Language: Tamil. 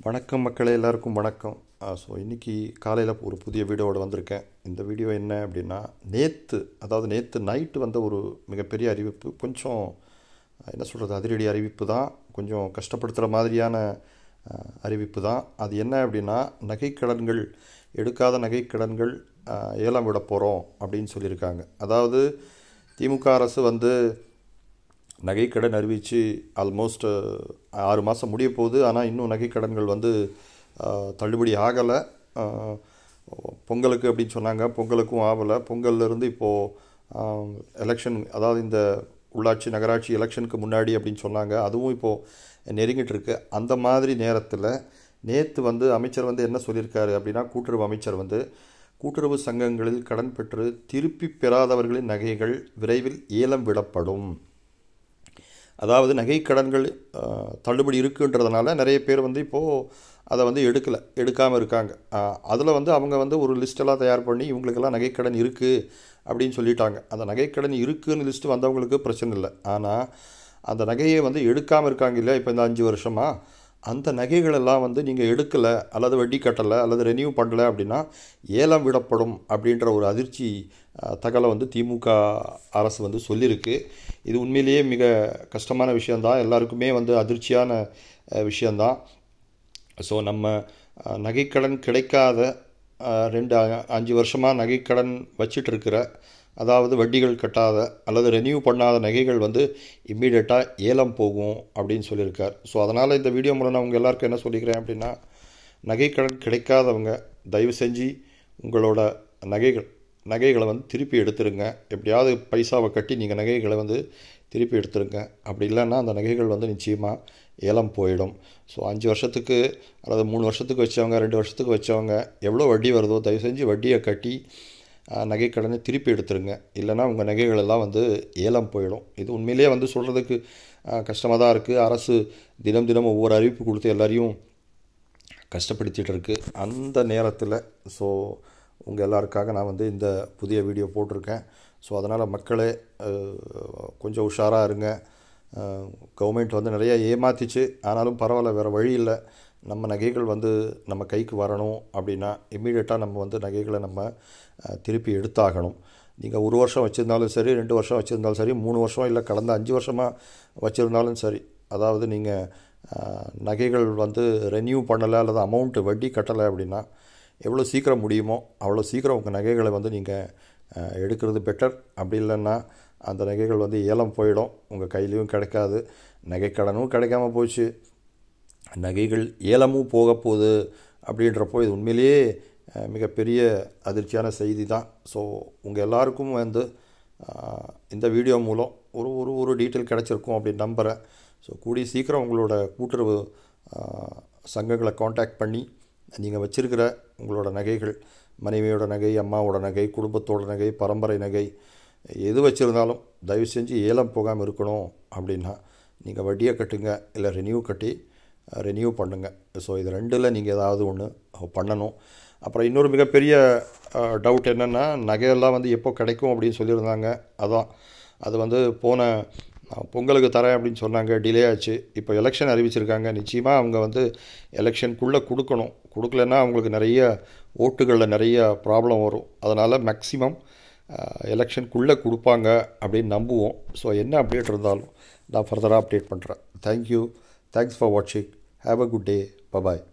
வணக்கம் மக்களே எல்லாருக்கும் வணக்கம் ஸோ இன்றைக்கி காலையில் ஒரு புதிய வீடியோவோட வந்திருக்கேன் இந்த வீடியோ என்ன அப்படின்னா நேற்று அதாவது நேற்று நைட்டு வந்த ஒரு மிகப்பெரிய அறிவிப்பு கொஞ்சம் என்ன சொல்கிறது அதிரடி அறிவிப்பு தான் கொஞ்சம் கஷ்டப்படுத்துகிற மாதிரியான அஹ், அறிவிப்பு தான் அது என்ன அப்படின்னா நகைக்கடன்கள் எடுக்காத நகைக்கடன்கள் அஹ், ஏலம் விட போகிறோம் அப்படின்னு சொல்லியிருக்காங்க அதாவது திமுக அரசு வந்து நகைக்கடன் அறிவித்து ஆல்மோஸ்ட் ஆறு மாதம் முடிய போகுது ஆனால் இன்னும் நகைக்கடன்கள் வந்து அஹ், தள்ளுபடி ஆகலை பொங்கலுக்கு அப்படின்னு சொன்னாங்க பொங்கலுக்கும் ஆகலை பொங்கல்லேருந்து இப்போது எலெக்ஷன் அதாவது இந்த உள்ளாட்சி நகராட்சி எலெக்ஷனுக்கு முன்னாடி அப்படின்னு சொன்னாங்க அதுவும் இப்போது நெருங்கிட்டு இருக்கு அந்த மாதிரி நேரத்தில் நேற்று வந்து அமைச்சர் வந்து என்ன சொல்லியிருக்காரு அப்படின்னா கூட்டுறவு அமைச்சர் வந்து கூட்டுறவு சங்கங்களில் கடன் பெற்று திருப்பி பெறாதவர்களின் நகைகள் விரைவில் ஏலம் விடப்படும் அதாவது நகை கடன்கள் அஹ், தள்ளுபடி இருக்குன்றதுனால நிறைய பேர் வந்து இப்போது அதை வந்து எடுக்கலை எடுக்காமல் இருக்காங்க அதில் வந்து அவங்க வந்து ஒரு லிஸ்டெல்லாம் தயார் பண்ணி இவங்களுக்கெல்லாம் நகைக்கடன் இருக்குது அப்படின்னு சொல்லிட்டாங்க அந்த நகைக்கடன் இருக்குன்னு லிஸ்ட்டு வந்தவங்களுக்கு பிரச்சனை இல்லை ஆனால் அந்த நகையை வந்து எடுக்காமல் இருக்காங்க இல்லையா இப்போ இந்த அஞ்சு வருஷமாக அந்த நகைகளெல்லாம் வந்து நீங்கள் எடுக்கலை அல்லது வட்டி கட்டலை அல்லது ரெனியூ பண்ணலை அப்படின்னா ஏலம் விடப்படும் அப்படின்ற ஒரு அதிர்ச்சி அஹ், தகவலை வந்து திமுக அரசு வந்து சொல்லியிருக்கு இது உண்மையிலேயே மிக கஷ்டமான விஷயந்தான் எல்லாருக்குமே வந்து அதிர்ச்சியான அஹ், விஷயந்தான் ஸோ நம்ம அஹ், நகைக்கடன் கிடைக்காத அஹ், ரெண்டு அ- அஞ்சு வருஷமாக நகைக்கடன் வச்சிட்டு இருக்கிற அதாவது வட்டிகள் கட்டாத அல்லது ரெனியூ பண்ணாத நகைகள் வந்து இம்மீடியட்டாக ஏலம் போகும் அப்படின்னு சொல்லியிருக்கார் ஸோ அதனால் இந்த வீடியோ மூலம் நான் உங்கள் எல்லாருக்கும் என்ன சொல்லிக்கிறேன் அப்படின்னா நகைக்கடன் கிடைக்காதவங்க தயவு செஞ்சு உங்களோட நகைகள் நகைகளை வந்து திருப்பி எடுத்துருங்க எப்படியாவது பைசாவை கட்டி நீங்கள் நகைகளை வந்து திருப்பி எடுத்துருங்க அப்படி இல்லைன்னா அந்த நகைகள் வந்து நிச்சயமாக ஏலம் போயிடும் ஸோ அஞ்சு வருஷத்துக்கு அல்லது மூணு வருஷத்துக்கு வச்சவங்க ரெண்டு வருஷத்துக்கு வச்சவங்க எவ்வளோ வட்டி வருதோ தயவு செஞ்சு வட்டியை கட்டி அஹ், நகைக்கடனை திருப்பி எடுத்துருங்க இல்லைன்னா உங்கள் நகைகள் எல்லாம் வந்து ஏலம் போயிடும் இது உண்மையிலேயே வந்து சொல்கிறதுக்கு கஷ்டமாக தான் இருக்குது அரசு தினம் தினம் ஒவ்வொரு அறிவிப்பு கொடுத்து எல்லாரையும் கஷ்டப்படுத்திட்டு இருக்கு அந்த நேரத்தில் ஸோ உங்கள் எல்லாருக்காக நான் வந்து இந்த புதிய வீடியோ போட்டிருக்கேன் ஸோ அதனால் மக்களே அஹ், கொஞ்சம் உஷாராக இருங்க கவர்மெண்ட் வந்து நிறைய ஏமாத்திச்சு ஆனாலும் பரவாயில்ல வேறு வழி இல்லை நம்ம நகைகள் வந்து நம்ம கைக்கு வரணும் அப்படின்னா இம்மீடியட்டாக நம்ம வந்து நகைகளை நம்ம அஹ், திருப்பி எடுத்தாகணும் நீங்கள் ஒரு வருஷம் வச்சுருந்தாலும் சரி ரெண்டு வருஷம் வச்சுருந்தாலும் சரி மூணு வருஷம் இல்லை கடந்த அஞ்சு வருஷமாக வச்சுருந்தாலும் சரி அதாவது நீங்கள் நகைகள் வந்து ரெனியூ பண்ணலை அல்லது அமௌண்ட்டு வட்டி கட்டலை அப்படின்னா எவ்வளோ சீக்கிரம் முடியுமோ அவ்வளோ சீக்கிரம் உங்கள் நகைகளை வந்து நீங்கள் எடுக்கிறது பெட்டர் அப்படி இல்லைன்னா அந்த நகைகள் வந்து ஏலம் போயிடும் உங்கள் கையிலையும் கிடைக்காது நகைக்கடனும் கிடைக்காம போச்சு நகைகள் ஏலமும் போக போகுது அப்படின்றப்போ இது உண்மையிலேயே அஹ், மிகப்பெரிய அதிர்ச்சியான செய்தி தான் ஸோ உங்கள் எல்லாருக்கும் வந்து அஹ், இந்த வீடியோ மூலம் ஒரு ஒரு ஒரு டீட்டெயில் கிடச்சிருக்கும் அப்படின்னு நம்புகிறேன் ஸோ கூடிய சீக்கிரம் உங்களோட கூட்டுறவு அஹ், சங்கங்களை காண்டாக்ட் பண்ணி நீங்கள் வச்சிருக்கிற உங்களோட நகைகள் மனைவியோட நகை அம்மாவோட நகை குடும்பத்தோட நகை பரம்பரை நகை எது வச்சுருந்தாலும் தயவு செஞ்சு ஏலம் போகாமல் இருக்கணும் அப்படின்னா நீங்கள் வட்டியை கட்டுங்க இல்லை ரெனியூ கட்டி ரெனியூ பண்ணுங்கள் ஸோ இது ரெண்டில் நீங்கள் ஏதாவது ஒன்று பண்ணணும் அப்புறம் இன்னொரு மிகப்பெரிய டவுட் என்னென்னா நகையெல்லாம் வந்து எப்போ கிடைக்கும் அப்படின்னு சொல்லியிருந்தாங்க அதான் அது வந்து போன அஹ், பொங்கலுக்கு தரேன் அப்படின்னு சொன்னாங்க டிலே ஆச்சு இப்போ எலெக்ஷன் அறிவிச்சிருக்காங்க நிச்சயமாக அவங்க வந்து எலெக்ஷனுக்குள்ளே கொடுக்கணும் கொடுக்கலன்னா அவங்களுக்கு நிறைய ஓட்டுகளில் நிறைய ப்ராப்ளம் வரும் அதனால் மேக்ஸிமம் எலெக்ஷனுக்குள்ளே கொடுப்பாங்க அப்படின்னு நம்புவோம் ஸோ என்ன அப்டேட் இருந்தாலும் நான் ஃபர்தராக அப்டேட் பண்ணுறேன் தேங்க்யூ தேங்க்ஸ் ஃபார் வாட்சிங் have a good day bye bye